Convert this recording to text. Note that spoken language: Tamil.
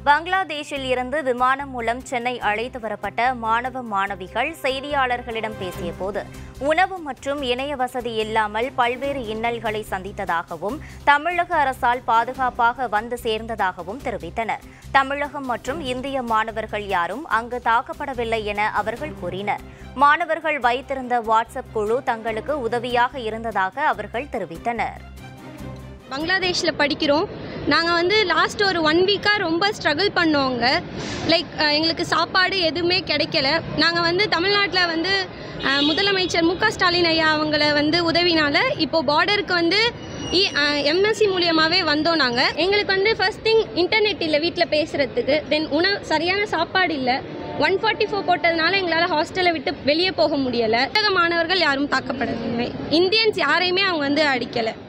பங்களாதேஷில் இருந்து விமானம் மூலம் சென்னை அழைத்து வரப்பட்ட மாணவ மாணவிகள் செய்தியாளர்களிடம் பேசியபோது உணவு மற்றும் இணைய வசதி இல்லாமல் பல்வேறு இன்னல்களை சந்தித்ததாகவும் தமிழக அரசால் பாதுகாப்பாக வந்து சேர்ந்ததாகவும் தெரிவித்தனர் தமிழகம் மற்றும் இந்திய மாணவர்கள் யாரும் அங்கு தாக்கப்படவில்லை என அவர்கள் கூறினர் மாணவர்கள் வைத்திருந்த வாட்ஸ்அப் குழு தங்களுக்கு உதவியாக இருந்ததாக அவர்கள் தெரிவித்தனர் பங்களாதேஷில் படிக்கிறோம் நாங்கள் வந்து லாஸ்ட் ஒரு ஒன் வீக்காக ரொம்ப ஸ்ட்ரகிள் பண்ணோங்க லைக் எங்களுக்கு சாப்பாடு எதுவுமே கிடைக்கல நாங்கள் வந்து தமிழ்நாட்டில் வந்து அஹ், முதலமைச்சர் மு க ஸ்டாலின் ஐயா அவங்கள வந்து உதவினால இப்போது பார்டருக்கு வந்து எம்எஸ்சி மூலியமாகவே வந்தோம் நாங்கள் எங்களுக்கு வந்து ஃபர்ஸ்ட் திங் இன்டர்நெட் இல்லை வீட்டில் பேசுகிறதுக்கு தென் உணவு சரியான சாப்பாடு இல்லை ஒன் ஃபார்ட்டி ஃபோர் போட்டதுனால எங்களால் ஹாஸ்டலை விட்டு வெளியே போக முடியலை உலக மாணவர்கள் யாரும் தாக்கப்படவில்லை இந்தியன்ஸ் யாரையுமே அவங்க வந்து அடிக்கலை